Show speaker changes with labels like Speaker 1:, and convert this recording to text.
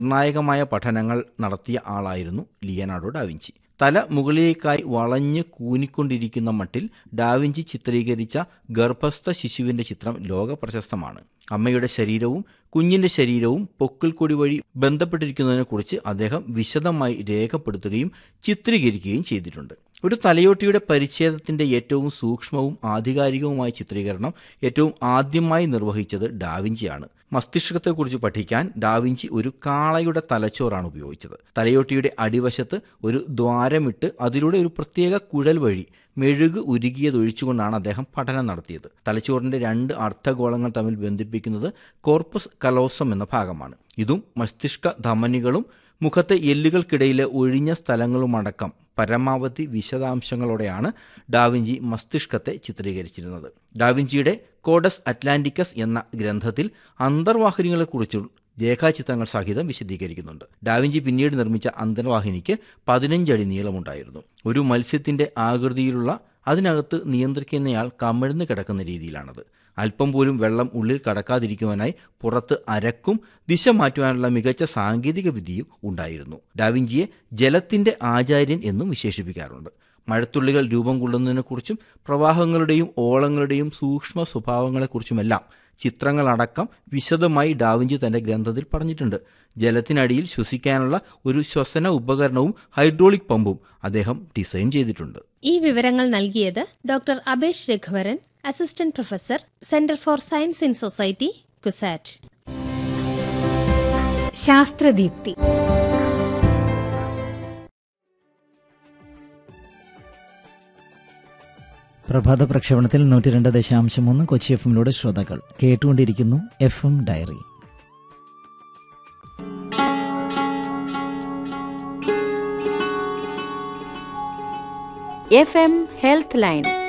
Speaker 1: നിർണായകമായ പഠനങ്ങൾ നടത്തിയ ആളായിരുന്നു ലിയനാർഡോ ഡാവിഞ്ചി തല മുകളിലേക്കായി വളഞ്ഞ് കൂനിക്കൊണ്ടിരിക്കുന്ന മട്ടിൽ ഡാവിഞ്ചി ചിത്രീകരിച്ച ഗർഭസ്ഥ ശിശുവിന്റെ ചിത്രം ലോക പ്രശസ്തമാണ് അമ്മയുടെ ശരീരവും കുഞ്ഞിന്റെ ശരീരവും പൊക്കിൾ കൊടി വഴി ബന്ധപ്പെട്ടിരിക്കുന്നതിനെക്കുറിച്ച് അദ്ദേഹം വിശദമായി രേഖപ്പെടുത്തുകയും ചിത്രീകരിക്കുകയും ചെയ്തിട്ടുണ്ട് ഒരു തലയോട്ടിയുടെ പരിച്ഛേദത്തിന്റെ ഏറ്റവും സൂക്ഷ്മവും ആധികാരികവുമായ ചിത്രീകരണം ഏറ്റവും ആദ്യമായി നിർവഹിച്ചത് ഡാവിഞ്ചിയാണ് മസ്തിഷ്കത്തെക്കുറിച്ച് പഠിക്കാൻ ഡാവിഞ്ചി ഒരു കാളയുടെ തലച്ചോറാണ് ഉപയോഗിച്ചത് തലയോട്ടിയുടെ അടിവശത്ത് ഒരു ദ്വാരമിട്ട് അതിലൂടെ ഒരു പ്രത്യേക കുഴൽ വഴി മെഴുക് ഉരുകിയതൊഴിച്ചുകൊണ്ടാണ് അദ്ദേഹം പഠനം നടത്തിയത് തലച്ചോറിന്റെ രണ്ട് അർദ്ധഗോളങ്ങൾ തമ്മിൽ ബന്ധിപ്പിക്കുന്നത് കോർപ്പസ് കലോസം എന്ന ഭാഗമാണ് ഇതും മസ്തിഷ്ക ധമനികളും മുഖത്തെ എല്ലുകൾക്കിടയിലെ ഒഴിഞ്ഞ സ്ഥലങ്ങളുമടക്കം പരമാവധി വിശദാംശങ്ങളോടെയാണ് ഡാവിഞ്ചി മസ്തിഷ്കത്തെ ചിത്രീകരിച്ചിരുന്നത് ഡാവിഞ്ചിയുടെ കോഡസ് അറ്റ്ലാന്റിക്കസ് എന്ന ഗ്രന്ഥത്തിൽ അന്തർവാഹിനികളെക്കുറിച്ചുള്ള രേഖാചിത്രങ്ങൾ സഹിതം വിശദീകരിക്കുന്നുണ്ട് ഡാവിഞ്ചി പിന്നീട് നിർമ്മിച്ച അന്തർവാഹിനിക്ക് പതിനഞ്ചടി നീളമുണ്ടായിരുന്നു ഒരു മത്സ്യത്തിന്റെ ആകൃതിയിലുള്ള അതിനകത്ത് നിയന്ത്രിക്കുന്നയാൾ കമിഴ്ന്ന് കിടക്കുന്ന രീതിയിലാണത് അല്പം പോലും വെള്ളം ഉള്ളിൽ കടക്കാതിരിക്കുവാനായി പുറത്ത് അരക്കും ദിശ മാറ്റുവാനുള്ള മികച്ച സാങ്കേതിക വിദ്യയും ഉണ്ടായിരുന്നു ഡാവിഞ്ചിയെ ജലത്തിന്റെ ആചാര്യൻ എന്നും വിശേഷിപ്പിക്കാറുണ്ട് മഴത്തുള്ളികൾ രൂപം കൊള്ളുന്നതിനെക്കുറിച്ചും പ്രവാഹങ്ങളുടെയും ഓളങ്ങളുടെയും സൂക്ഷ്മ സ്വഭാവങ്ങളെക്കുറിച്ചുമെല്ലാം ചിത്രങ്ങളടക്കം വിശദമായി ഡാവിഞ്ചി തന്റെ ഗ്രന്ഥത്തിൽ പറഞ്ഞിട്ടുണ്ട് ജലത്തിനടിയിൽ ശ്വസിക്കാനുള്ള ഒരു ശ്വസന ഉപകരണവും ഹൈഡ്രോളിക് പമ്പും അദ്ദേഹം ഡിസൈൻ ചെയ്തിട്ടുണ്ട്
Speaker 2: ഈ വിവരങ്ങൾ നൽകിയത് doctor Abhesh Raghuvaran assistant professor centre for science in society CUSAT
Speaker 3: ശാസ്ത്രദീപ്തി
Speaker 4: പ്രഭാത പ്രക്ഷേപണത്തിൽ നൂറ്റി രണ്ട് ദശാംശം ഒന്ന് കൊച്ചി എഫ് എമ്മിലൂടെ ശ്രോതാക്കൾ കേട്ടുകൊണ്ടിരിക്കുന്നു F M diary
Speaker 5: F M health line